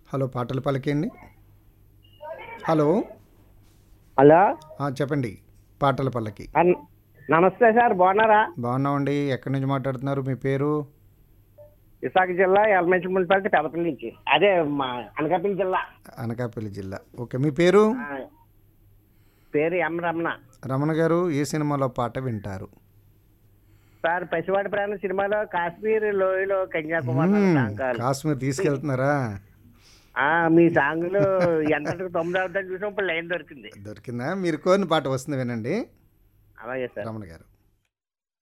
hello పాటలు పలికేయండి hello hello ఆ, చెప్పండి పాటల పల్లకి అన్- నమస్తే సార్ బాగున్నారా బాగున్నామండి ఎక్కడి నుంచి మాట్లాడుతున్నారు మీ పేరు విశాఖ జిల్లా ఎల్మెంచి మున్సిపాలిటీ పెదపల్లి నుంచి అదే మా అనకాపల్లి జిల్లా అనకాపల్లి జిల్లా ఓకే మీ పేరు ఆ, పేరు ఎం రమణ రమణ గారు ఏ సినిమాలో పాట వింటారు సార్ పసివాడి ప్రాణం సినిమాలో కాశ్మీర్ లోయలో కన్యాకుమారి మ్మ్, సాంగాలు కాశ్మీర్ తీసుకెళ్తున్నారా ఆ, మీ సాంగులు ఎంత తొమ్మిది అవుతాను చూసాం ఇప్పుడు లైన్ దొరికింది దొరికిందా మీరు కోరిన పాట వస్తుంది వినండి అలాగే సార్ రమణ గారు